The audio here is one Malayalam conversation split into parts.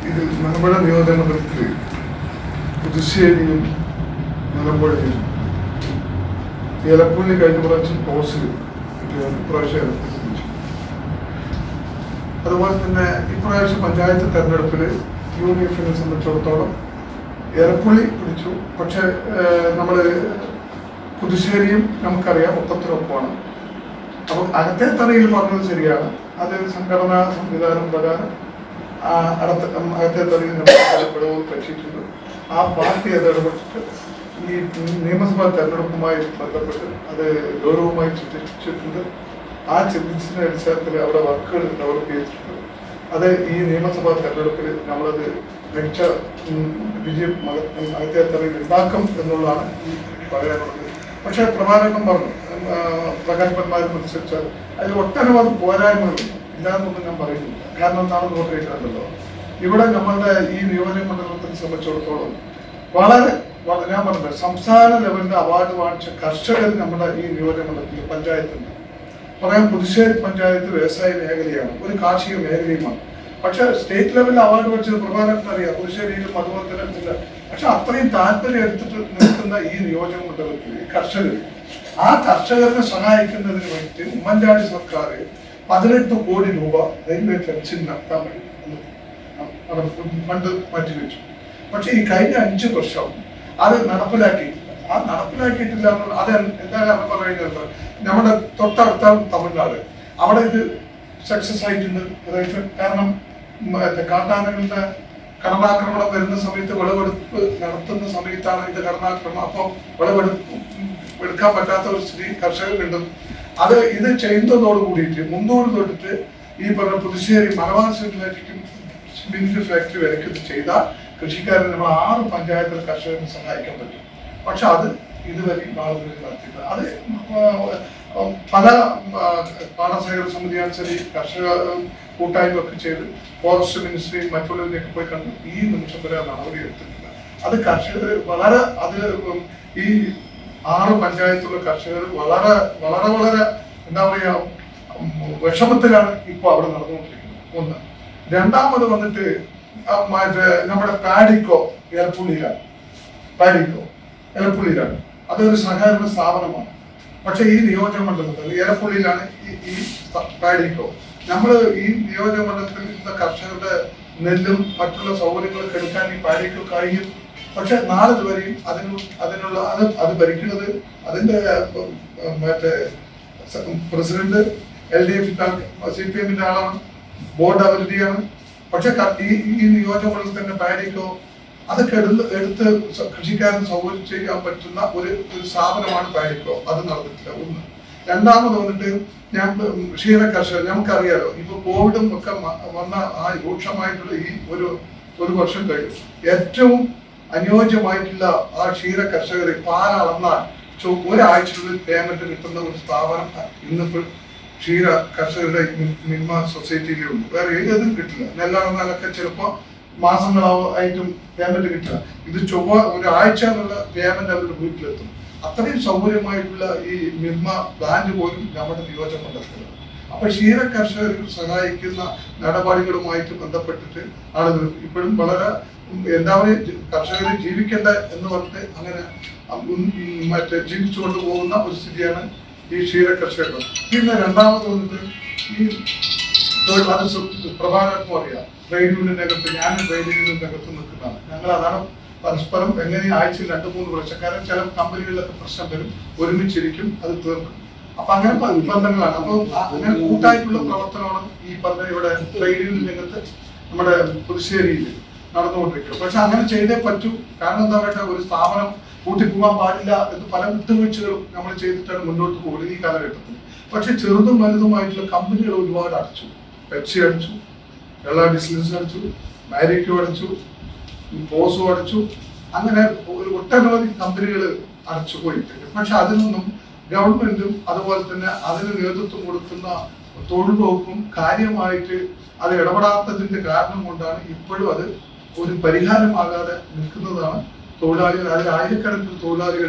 ഇതിൽ മലമ്പുഴ നിയോജകമണ്ഡലത്തിൽ പുതുശ്ശേരിയും മലമ്പുഴയും ഏലപ്പുള്ളി കഴിഞ്ഞ പ്രാവശ്യം ടോസിൽ ഇപ്രാവശ്യം ഏലപ്പുള്ളി പിടിച്ചു അതുപോലെ തന്നെ ഇപ്രാവശ്യം പഞ്ചായത്ത് തെരഞ്ഞെടുപ്പിൽ യു ഡി എഫിനെ സംബന്ധിച്ചിടത്തോളം ഏലപ്പുള്ളി പിടിച്ചു പക്ഷെ നമ്മൾ പുതുശ്ശേരിയും നമുക്കറിയാം ഒപ്പത്തിനൊപ്പമാണ് അപ്പോൾ അകത്തെ തറയിൽ പറഞ്ഞത് ശരിയാണ് അത് സംഘടനാ സംവിധാനം പ്രകാരം ആ അടുത്ത അകത്തെ തറയിൽ നമുക്ക് പിഴവ് പറ്റിയിട്ടുണ്ട് ആ പാർട്ടി അത് ഇടപെട്ടിട്ട് ഈ നിയമസഭാ തെരഞ്ഞെടുപ്പുമായി ബന്ധപ്പെട്ട് അത് ഗൗരവമായി ചിന്തിച്ചിട്ടുണ്ട് ആ ചിന്തിച്ചതിന്റെ അടിസ്ഥാനത്തിൽ അവിടെ വർക്കുകൾ ഡെവലപ്പ് ചെയ്തിട്ടുണ്ട് അത് ഈ നിയമസഭാ തെരഞ്ഞെടുപ്പിൽ നമ്മളത് മികച്ച ഉം, വിജയം മക- അകത്തെ തറയിൽ ഉണ്ടാക്കും എന്നുള്ളതാണ് ഈ പറയാനുള്ളത് പക്ഷേ പ്രഭാകരൻ പറഞ്ഞു ഉം, ആ, പ്രകാശ് പന്മാരും അനുസരിച്ചാൽ അതിൽ ഒട്ടനവധി പോരായ്മകളുണ്ട് ഇല്ലാന്നൊന്നും ഞാൻ പറയുന്നില്ല കാരണം എന്താണ് നോക്കിയിട്ടുണ്ടല്ലോ ഇവിടെ നമ്മളുടെ ഈ നിയോജക മണ്ഡലത്തെ സംബന്ധിച്ചിടത്തോളം വളരെ വള- ഞാൻ പറഞ്ഞത് സംസ്ഥാന ലെവലിന്റെ അവാർഡ് വാങ്ങിച്ച കർഷകർ നമ്മുടെ ഈ നിയോജക മണ്ഡലത്തിൽ പഞ്ചായത്തുണ്ട് പറയാൻ പുതുശ്ശേരി പഞ്ചായത്ത് വ്യവസായ മേഖലയാണ് ഒരു കാർഷിക മേഖലയുമാണ് പക്ഷെ സ്റ്റേറ്റ് ലെവലിൽ അവാർഡ് വെച്ചത് പ്രധാനത്തിന് അറിയാം പുതുശ്ശേരിയിലും അതുപോലെ തന്നെ ഇല്ല പക്ഷെ അത്രയും താല്പര്യം എടുത്തിട്ട് നിൽക്കുന്ന ഈ നിയോജക മണ്ഡലത്തിൽ കർഷകർ ആ കർഷകരെ സഹായിക്കുന്നതിന് വേണ്ടി ഉമ്മൻചാണ്ടി സർക്കാർ പതിനെട്ട് കോടി രൂപ റെയിൽവേ ഫെൻസിംഗ് നടത്താൻ വേണ്ടി അത് ഫണ്ട് മാറ്റിവെച്ചു പക്ഷെ ഈ കഴിഞ്ഞ അഞ്ച് വർഷം അത് നടപ്പിലാക്കിയിട്ടില്ല ആ നടപ്പിലാക്കിയിട്ടില്ല എന്നുള്ള അത് എന്താ കാരണം പറയുന്നത് നമ്മുടെ തൊട്ടടുത്ത തമിഴ്നാട് അവിടെ ഇത് സക്സസ് ആയിട്ടുണ്ട് റൈഫിൾ കാരണം മറ്റേ കാട്ടാനകളുടെ കടന്നാക്രമണം വരുന്ന സമയത്ത് വിളവെടുപ്പ് നടത്തുന്ന സമയത്താണ് ഇത് കടന്നാക്രമണം അപ്പോൾ വിളവെടുപ്പ് എടുക്കാൻ പറ്റാത്ത ഒരു സ്ഥിതി കർഷകരുണ്ട് അത് ഇത് ചെയ്യുന്നതോട് കൂടിയിട്ട് മുന്നോട്ട് തൊട്ടിട്ട് ഈ പറഞ്ഞ പുതുശ്ശേരി മലബാർ സിമെന്റിലേക്കും സിമെന്റ് ഫാക്ടറി വരയ്ക്ക് ഇത് ചെയ്താൽ കൃഷിക്കാരൻ നമ്മൾ ആറ് പഞ്ചായത്തിൽ കർഷകരെ സഹായിക്കാൻ പറ്റും പക്ഷെ അത് ഇതുവരെ ആളുകൾ നടത്തിയില്ല അത് ആ, പല ആ, പാടശേഖര സമിതിയാണ് ശരി കർഷക കൂട്ടായ്മ ഒക്കെ ചെയ്ത് ഫോറസ്റ്റ് മിനിസ്ട്രി മറ്റുള്ളവരിലേക്ക് പോയി കണ്ടു ഈ നിമിഷം വരെ ആ നടപടി എടുത്തിട്ടില്ല അത് കർഷകർ വളരെ അത് ഉം ഈ ആറ് പഞ്ചായത്തുള്ള കർഷകർ വളരെ വളരെ വളരെ എന്താ പറയാ ഉം, വിഷമത്തിലാണ് ഇപ്പോൾ അവിടെ നടന്നുകൊണ്ടിരിക്കുന്നത് ഒന്ന് രണ്ടാമത് വന്നിട്ട് ആ മറ്റേ നമ്മുടെ പാഡിക്കോ ഏലപ്പുള്ളിയിലാണ് പാഡിക്കോ ഏലപ്പുള്ളിയിലാണ് അതൊരു സഹകരണ സ്ഥാപനമാണ് പക്ഷെ ഈ നിയോജക മണ്ഡലത്തിൽ ഏലപ്പുള്ളിയിലാണ് ഈ ഈ സ്ഥ- പാഡിക്കോ നമ്മൾ ഈ നിയോജക മണ്ഡലത്തിൽ ഇന്ന കർഷകരുടെ നെല്ലും മറ്റുള്ള സൗകര്യങ്ങളൊക്കെ എടുക്കാൻ ഈ പാഡിക്കോ കഴിയും പക്ഷെ നാളെ ഇതുവരെയും അതിന് അതിനുള്ള അത് അത് ഭരിക്കുന്നത് അതിന്റെ ഉം, ഉം, മറ്റേ സ- പ്രസിഡന്റ് എൽ ഡി എഫിന്റെ സി പി എമ്മിന്റെ ആളാണ് ബോർഡ് അവരുടെയാണ് പക്ഷെ ക- ഈ ഈ നിയോജകമണ്ഡലത്തിൽ തന്നെ പാഡിക്കോ അതൊക്കെ എടുത്ത് എടുത്ത് സ- കൃഷിക്കാരന് സൗകര്യം ചെയ്യാൻ പറ്റുന്ന ഒരു ഒരു സ്ഥാപനമാണ് പാഡിക്കോ അത് നടന്നിട്ടില്ല ഒന്ന് രണ്ടാമത് വന്നിട്ട് ഞാൻ ഉം, ക്ഷീര കർഷകർ നമുക്കറിയാലോ ഇപ്പൊ കോവിഡും ഒക്കെ മ- വന്ന ആ രൂക്ഷമായിട്ടുള്ള ഈ ഒരു ഒരു വർഷം കഴിഞ്ഞു ഏറ്റവും അനുയോജ്യമായിട്ടുള്ള ആ ക്ഷീര കർഷകർ പാലളന്നാൽ ചൊ- ഒരാഴ്ചയുള്ളിൽ പേയ്മെന്റ് കിട്ടുന്ന ഒരു സ്ഥാപനം ഇന്നിപ്പോൾ ക്ഷീര കർഷകരുടെ മി- മിൽമ സൊസൈറ്റിയിലുണ്ട് വേറെ ഏതും കിട്ടില്ല നെല്ലറന്നാലൊക്കെ ചിലപ്പോൾ മാസങ്ങളായിട്ടും പേയ്മെന്റ് കിട്ടില്ല ഇത് ചൊവ്വ ഒരാഴ്ച എന്നുള്ള പേയ്മെന്റ് അവരുടെ വീട്ടിലെത്തും അത്രയും സൗകര്യമായിട്ടുള്ള ഈ മിൽമ പ്ലാന്റ് പോലും നമ്മുടെ നിയോജക മണ്ഡലത്തിലാണ് അപ്പൊ ക്ഷീര കർഷകർക്ക് സഹായിക്കുന്ന നടപടികളുമായിട്ട് ബന്ധപ്പെട്ടിട്ട് ആളുകൾ ഇപ്പോഴും വളരെ ഉം, എന്താ പറയുക കർഷകർ ജീവിക്കേണ്ട എന്ന് പറഞ്ഞിട്ട് അങ്ങനെ ഉം, ഉം, മറ്റേ ജീവിച്ചുകൊണ്ട് പോകുന്ന ഒരു സ്ഥിതിയാണ് ഈ ക്ഷീര കർഷകർ പിന്നെ രണ്ടാമത് വന്നിട്ട് ഈ തൊഴിൽ അത് സു- പ്രധാനമായിട്ടും അറിയാം ട്രേഡ് യൂണിയനകത്ത് ഞാൻ ട്രേഡ് യൂണിയനകത്ത് നിൽക്കുന്നതാണ് ഞങ്ങൾ അതാണ് പരസ്പരം എങ്ങനെ ആഴ്ചയിൽ രണ്ട് മൂന്ന് വർഷക്കാരൻ ചില കമ്പനികളിലൊക്കെ പ്രശ്നം വരും ഒരുമിച്ചിരിക്കും അത് തീർക്കും അപ്പൊ അങ്ങനെ പ- ബന്ധങ്ങളാണ് അപ്പൊ ആ- അങ്ങനെ കൂട്ടായിട്ടുള്ള പ്രവർത്തനമാണ് ഈ പറഞ്ഞ ഇവിടെ ട്രേഡ് യൂണിയൻ രംഗത്ത് നമ്മുടെ പുതുശ്ശേരിയിൽ നടന്നുകൊണ്ടിരിക്കുന്നത് പക്ഷെ അങ്ങനെ ചെയ്തേ പറ്റൂ കാരണം എന്താ പറയുക ഒരു സ്ഥാപനം കൂട്ടിപ്പോകാൻ പാടില്ല എന്ന് പല വിട്ടുവീഴ്ചകളും നമ്മൾ ചെയ്തിട്ടാണ് മുന്നോട്ട് പോകുന്നത് ഈ കാലഘട്ടത്തിൽ പക്ഷെ ചെറുതും വലുതുമായിട്ടുള്ള കമ്പനികൾ ഒരുപാട് അടച്ചു പെപ്സി അടച്ചു വെള്ള ഡിസ്ലൻസ് അടച്ചു മാരിക്കോ അടച്ചു പോസോ അടച്ചു അങ്ങനെ ഒരു ഒട്ടനവധി കമ്പനികൾ അടച്ചു പോയിട്ടുണ്ട് പക്ഷെ അതിനൊന്നും ഗവൺമെന്റും അതുപോലെ തന്നെ അതിന് നേതൃത്വം കൊടുക്കുന്ന തൊഴിൽ വകുപ്പും കാര്യമായിട്ട് അത് ഇടപെടാത്തതിന്റെ കാരണം കൊണ്ടാണ് ഇപ്പോഴും അത് ഒരു പരിഹാരമാകാതെ നിൽക്കുന്നതാണ് തൊഴിലാളികൾ അതിൽ ആയിരക്കണക്കിന് തൊഴിലാളികൾ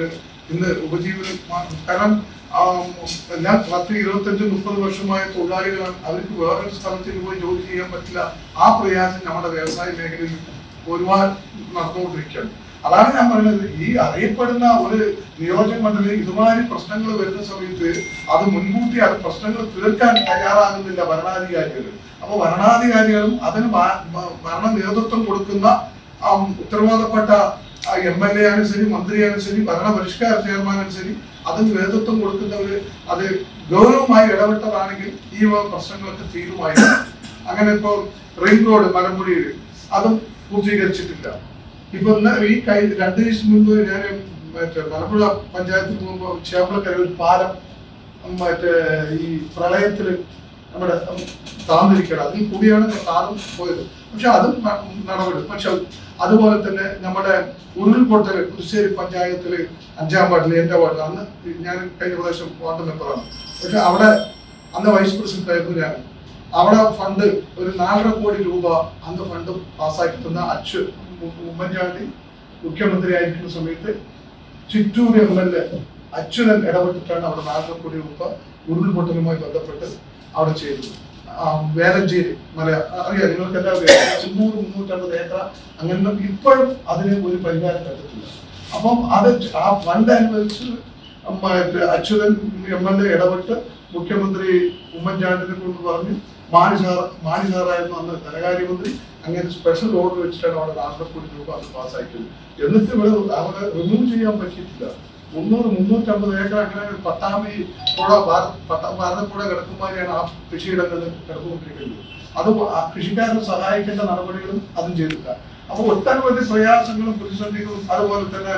ഇന്ന് ഉപജീവനം മാ- കാരണം ആ, എല്ലാ പത്ത് ഇരുപത്തഞ്ച് മുപ്പത് വർഷമായ തൊഴിലാളികളാണ് അവർക്ക് വേറൊരു സ്ഥലത്തേക്ക് പോയി ജോലി ചെയ്യാൻ പറ്റില്ല ആ പ്രയാസം നമ്മുടെ വ്യവസായ മേഖലയിൽ ഒരുപാട് നടന്നുകൊണ്ടിരിക്കുകയാണ് അതാണ് ഞാൻ പറയുന്നത് ഈ അറിയപ്പെടുന്ന ഒരു നിയോജക മണ്ഡലം ഇതുമാതിരി പ്രശ്നങ്ങൾ വരുന്ന സമയത്ത് അത് മുൻകൂട്ടി അത് പ്രശ്നങ്ങൾ തീർക്കാൻ തയ്യാറാകുന്നില്ല ഭരണാധികാരികൾ അപ്പൊ ഭരണാധികാരികളും അതിന് ഭ- ഭ- ഭരണ നേതൃത്വം കൊടുക്കുന്ന ആ ഉത്തരവാദപ്പെട്ട എം എൽ എ ആണ് ശരി മന്ത്രിയാണ് ശരി ഭരണ പരിഷ്കാര ചെയർമാനാണ് ശരി അതിന് നേതൃത്വം കൊടുക്കുന്നവര് അത് ഗൗരവമായി ഇടപെട്ടതാണെങ്കിൽ ഈ വക പ്രശ്നങ്ങളൊക്കെ തീരുമായിരുന്നു അങ്ങനെ ഇപ്പോൾ റിംഗ് റോഡ് മലമ്പുഴയിൽ അതും പൂർത്തീകരിച്ചിട്ടില്ല ഇപ്പൊ ഇന്ന് ഈ കൈ രണ്ട് ദിവസം മുമ്പ് ഞാൻ മറ്റേ മലമ്പുഴ പഞ്ചായത്തിൽ പോകുമ്പോൾ ചേമ്പളക്കര ഒരു പാലം മറ്റേ ഈ പ്രളയത്തില് നമ്മുടെ താന്നിരിക്കണം അതിൽ കൂടിയാണ് കാറും പോയത് പക്ഷെ അതും ന- നടപടി പക്ഷെ അതുപോലെ തന്നെ നമ്മുടെ ഉരുൾപൊട്ടൽ പുതുശ്ശേരി പഞ്ചായത്തില് അഞ്ചാം വാർഡിൽ എന്റെ വാർഡിൽ അന്ന് ഞാൻ കഴിഞ്ഞ പ്രാവശ്യം വാർഡ് മെമ്പറാണ് പക്ഷെ അവിടെ അന്ന് വൈസ് പ്രസിഡന്റ് ആയിരുന്നു ഞാൻ അവിടെ ഫണ്ട് ഒരു നാലര കോടി രൂപ അന്ന് ഫണ്ട് പാസ്സാക്കി തന്ന അച്ചു ഉമ്മൻചാണ്ടി മുഖ്യമന്ത്രി ആയിരിക്കുന്ന സമയത്ത് Chittur M L A Achuthan ഇടപെട്ടിട്ടാണ് അവിടെ നാലര കോടി രൂപ ഉരുൾപൊട്ടലുമായി ബന്ധപ്പെട്ട് അവിടെ ചെയ്തത് ആ, വേലഞ്ചേരി മല അറിയാം നിങ്ങൾക്ക് എല്ലാവരും മുന്നൂറ് മുന്നൂറ്റമ്പത് ഏക്കർ അങ്ങനെ ഇപ്പോഴും അതിന് ഒരു പരിഹാരം കണ്ടിട്ടില്ല അപ്പം അത് ആ ഫണ്ട് അനുവദിച്ച് മറ്റേ അച്യുതൻ എം എൽ എ ഇടപെട്ട് മുഖ്യമന്ത്രി ഉമ്മൻചാണ്ടിനെ കൊണ്ട് പറഞ്ഞു മാണി സാർ മാണി സാറായിരുന്നു അന്ന് ധനകാര്യമന്ത്രി അങ്ങനെ സ്പെഷ്യൽ ഓർഡർ വെച്ചിട്ടാണ് അവിടെ നാലര കോടി രൂപ അത് പാസ്സാക്കിയത് എന്നിട്ട് ഇവിടെ അവിടെ റിമൂവ് ചെയ്യാൻ പറ്റിയിട്ടില്ല മുന്നൂറ് മുന്നൂറ്റമ്പത് ഏക്കർ അങ്ങനെ പട്ടാമ്പി പുഴ ഭാര- പട്ട- ഭാരതപ്പുഴ കിടക്കുമ്പോഴാണ് ആ കൃഷിയിടങ്ങളിൽ കിടന്നുകൊണ്ടിരിക്കുന്നത് അത് ആ കൃഷിക്കാരനെ സഹായിക്കേണ്ട നടപടികളും അതും ചെയ്തില്ല അപ്പൊ ഒട്ടനവധി പ്രയാസങ്ങളും പ്രതിസന്ധികളും അതുപോലെ തന്നെ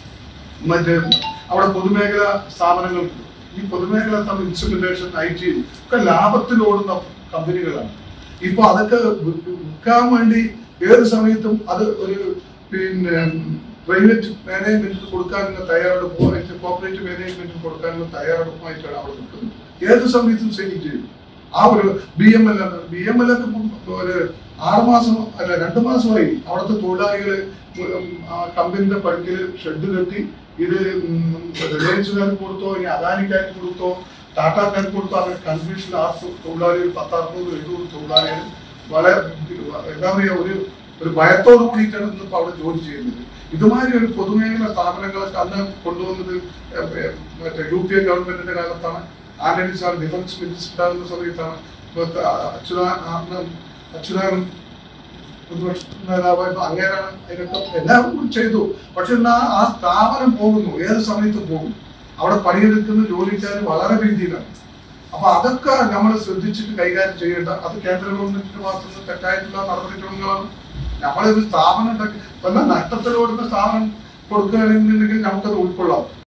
മറ്റേ അവിടെ പൊതുമേഖലാ സ്ഥാപനങ്ങളുണ്ട് ഈ പൊതുമേഖല തമ്മിൽ ഇൻസ്ട്രുമെന്റേഷൻ ഐ ടി ഒക്കെ ലാഭത്തിൽ ഓടുന്ന കമ്പനികളാണ് ഇപ്പൊ അതൊക്കെ വി- വിൽക്കാൻ വേണ്ടി ഏത് സമയത്തും അത് ഒരു പിന്നെ പ്രൈവറ്റ് മാനേജ്മെന്റിന് കൊടുക്കാനുള്ള തയ്യാറെടുപ്പോ കോപ്പറേറ്റീവ് മാനേജ്മെന്റിന് കൊടുക്കാനുള്ള തയ്യാറെടുപ്പുമായിട്ടാണ് അവിടെ നിൽക്കുന്നത് ഏത് സമയത്തും സെയിൽ ചെയ്യും ആ ഒരു B M L B M L ഒരു ആറുമാസം അല്ല രണ്ടു മാസമായി അവിടുത്തെ തൊഴിലാളികള് ഉം, ആ കമ്പനിയുടെ പടിക്കൽ ഷെഡ് കെട്ടി ഇത് റിലയൻസുകാർക്ക് കൊടുത്തോ ഇനി അദാനിക്കാർക്ക് കൊടുത്തോ ടാറ്റാക്കാർക്ക് കൊടുത്തോ അങ്ങനെ കൺഫ്യൂഷൻ ആ തൊ- തൊഴിലാളികൾ പത്തറുന്നൂറ് എഴുന്നൂറ് തൊഴിലാളികൾ വളരെ എന്താ പറയുക ഒരു ഒരു ഭയത്തോട് കൂടിയിട്ടാണ് ഇന്നിപ്പോ അവിടെ ജോലി ചെയ്യുന്നത് ഇതുമാതിരി ഒരു പൊതുമേഖലാ സ്ഥാപനങ്ങളൊക്കെ അന്ന് കൊണ്ടുവന്നത് ഏ, ഏ, മറ്റേ യു പി എ ഗവൺമെന്റിന്റെ കാലത്താണ് ആന്റണി സാർ ഡിഫൻസ് മിനിസ്റ്റർ ആകുന്ന സമയത്താണ് ഇപ്പൊ അച്യുതാ അന്ന് അച്യുതാനന്ദൻ പ്രതിപക്ഷ നേതാവായിരുന്നു അങ്ങേരാണ് അതിനൊക്കെ എല്ലാവരും കൂടി ചെയ്തു പക്ഷെ എന്നാ ആ സ്ഥാപനം പോകുന്നു ഏത് സമയത്തും പോകും അവിടെ പണിയെടുക്കുന്ന ജോലിക്കാർ വളരെ രീതിയിലാണ് അപ്പൊ അതൊക്കെ നമ്മൾ ശ്രദ്ധിച്ചിട്ട് കൈകാര്യം ചെയ്യേണ്ട അത് കേന്ദ്ര ഗവൺമെന്റിന്റെ ഭാഗത്തു നിന്ന് തെറ്റായിട്ടുള്ള നടപടിക്രമങ്ങളാണ് നമ്മളൊരു സ്ഥാപനം ഉണ്ടാക്കി വല്ല നഷ്ടത്തിലോടുന്ന സ്ഥാപനം കൊടുക്കുകയാണെന്നുണ്ടെങ്കിൽ നമുക്കത് ഉൾക്കൊള്ളാം